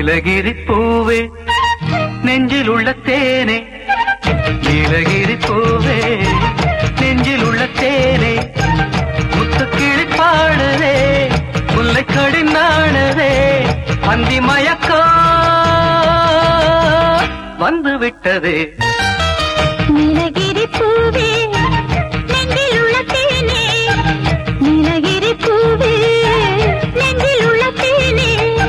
நீலகிரி பூவே நெஞ்சில் உள்ள தேனே நீலகிரி பூவே நெஞ்சில் உள்ள தேனே முத்துக்கிளி பாடுதே முல்லை கடிநாடுதே அந்தி மயக்கம் வந்து விட்டதே நீலகிரி பூவே நெஞ்சில் உள்ள தேனே நீலகிரி பூவே நெஞ்சில் உள்ள தேனே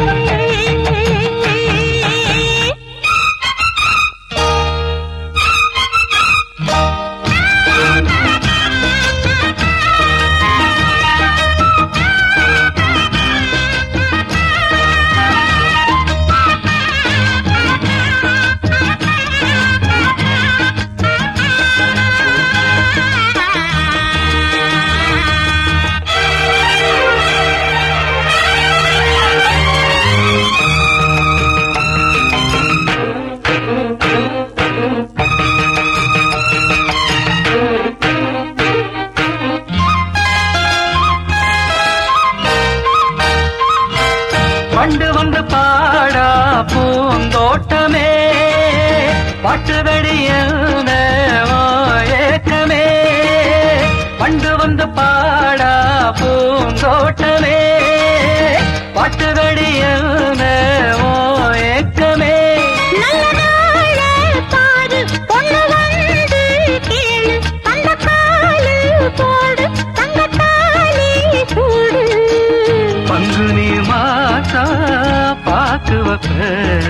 பண்டு வந்து பாடா பூந்தோட்டமே பாட்டு வெடியல்ல ஏக்கமே பண்டு வந்து பாடா பூந்தோட்டமே பாட்டு வெடியல்ல ஏக்கமே நல்ல நாள பாரு பொண்ணு வந்து கேளு அந்த காலு போடு தங்கத்தாலி சூடு பங்கு நீ மாசா பாக்கு வப்ப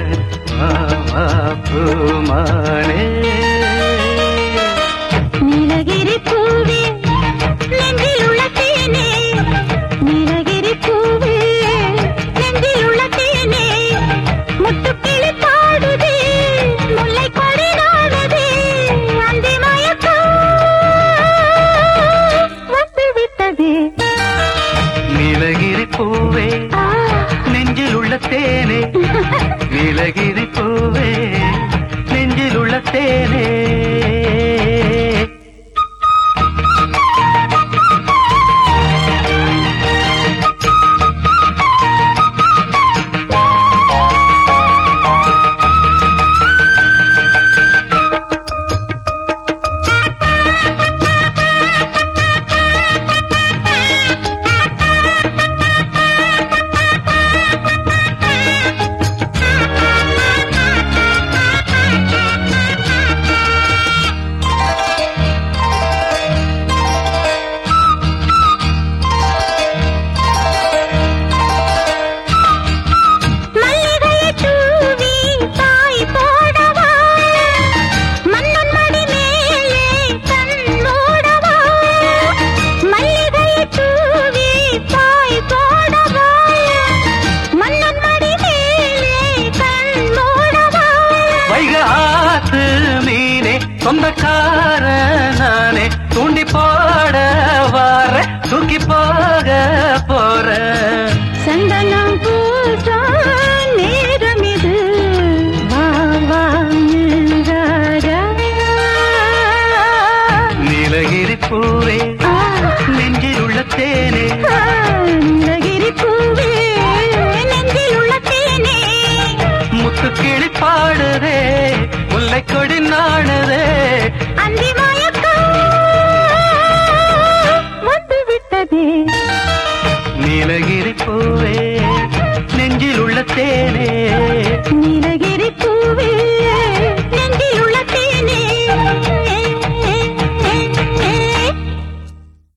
பூமானே நீலகிரி பூவே நெஞ்சில் உள்ள தேனே நீலகிரி பூவே நெஞ்சில் உள்ள தேனே முட்டுக்கிளி பாடுதே முல்லை கொடி நாடுதே அந்தி மயக்கம் வந்து விட்டதே நீலகிரி பூவே ஆ, நெஞ்சில் உள்ள தேனே நீலகிரி பூவே நெஞ்சில் உள்ள தேனே மல்லிகையை தூவி தாய் போடவா மன்னன் மடி மேலே கண் மூடவா மல்லிகையை தூவி தாய் போடவா மன்னன் மடி மேலே கண் மூடவா வைக ஆத்து மீனே சொந்தக்கார நானே தூண்டி போட வார தூக்கி போக போற சந்தனம் பூசா நேரம் இது வா வா ராஜா நீலகிரி பூவே ஆ நெஞ்சில் உள்ள தேனே நீலகிரி பூவே நெஞ்சில் உள்ள தேனே முத்து கிளி பாடுதே முல்லை கொடி நாடுதே அந்தி மயக்கம் வந்து விட்டதே நீலகிரி பூவே நெஞ்சில் உள்ள தேனே நீலகிரி